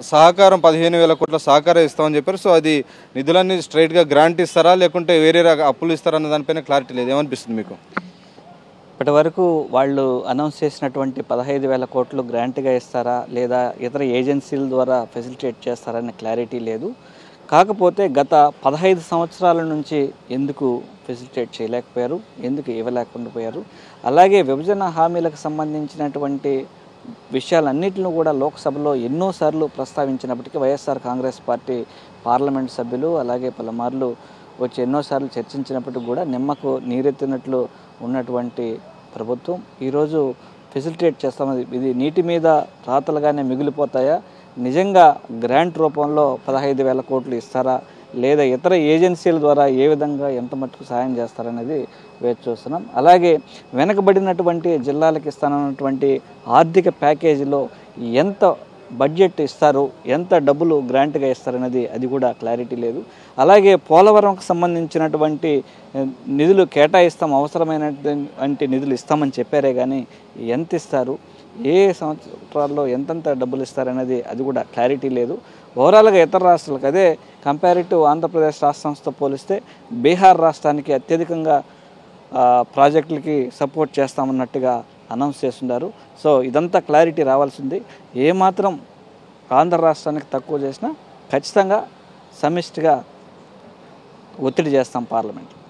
సహకారం పదిహేను వేల కోట్ల సహకారం ఇస్తామని చెప్పారు సో అది నిధులన్నీ స్ట్రైట్గా గ్రాంట్ ఇస్తారా లేకుంటే వేరే రక అప్పులు ఇస్తారా అన్న దానిపైన క్లారిటీ లేదు ఏమనిపిస్తుంది మీకు ఇప్పటి వరకు వాళ్ళు అనౌన్స్ చేసినటువంటి పదహైదు వేల కోట్లు గ్రాంట్గా ఇస్తారా లేదా ఇతర ఏజెన్సీల ద్వారా ఫెసిలిటేట్ చేస్తారనే క్లారిటీ లేదు కాకపోతే గత పదహైదు సంవత్సరాల నుంచి ఎందుకు ఫెసిలిటేట్ చేయలేకపోయారు ఎందుకు ఇవ్వలేకుండా పోయారు అలాగే విభజన హామీలకు సంబంధించినటువంటి విషయాలన్నింటిని కూడా లోక్సభలో ఎన్నోసార్లు ప్రస్తావించినప్పటికీ వైఎస్ఆర్ కాంగ్రెస్ పార్టీ పార్లమెంట్ సభ్యులు అలాగే పలుమార్లు వచ్చి ఎన్నోసార్లు చర్చించినప్పటికీ కూడా నిమ్మకు నీరెత్తినట్లు ఉన్నటువంటి ప్రభుత్వం ఈరోజు ఫెసిలిటేట్ చేస్తామది ఇది నీటి మీద రాతలుగానే మిగిలిపోతాయా నిజంగా గ్రాంట్ రూపంలో పదహైదు వేల కోట్లు ఇస్తారా లేదా ఇతర ఏజెన్సీల ద్వారా ఏ విధంగా ఎంత మట్టుకు సాయం చేస్తారనేది వేచి చూస్తున్నాం అలాగే వెనకబడినటువంటి జిల్లాలకు ఇస్తానన్నటువంటి ఆర్థిక ప్యాకేజీలో ఎంత బడ్జెట్ ఇస్తారు ఎంత డబ్బులు గ్రాంట్గా ఇస్తారనేది అది కూడా క్లారిటీ లేదు అలాగే పోలవరంకు సంబంధించినటువంటి ఆ, నిధులు కేటాయిస్తాం అవసరమైనటువంటి నిధులు ఇస్తామని చెప్పారే కానీ ఎంత ఇస్తారు ఏ సంవత్సరాల్లో ఎంతెంత డబ్బులు ఇస్తారనేది అది కూడా క్లారిటీ లేదు ఓవరాల్గా ఇతర రాష్ట్రాలకు అదే కంపారిటివ్ ఆంధ్రప్రదేశ్ రాష్ట్ర సంస్థతో పోలిస్తే బీహార్ రాష్ట్రానికి అత్యధికంగా ఆ, ప్రాజెక్టులకి సపోర్ట్ చేస్తామన్నట్టుగా అనౌన్స్ చేస్తున్నారు సో ఇదంతా క్లారిటీ రావాల్సింది ఏమాత్రం ఆంధ్ర రాష్ట్రానికి తక్కువ చేసినా ఖచ్చితంగా సమిష్టిగా ఒత్తిడి చేస్తాం పార్లమెంట్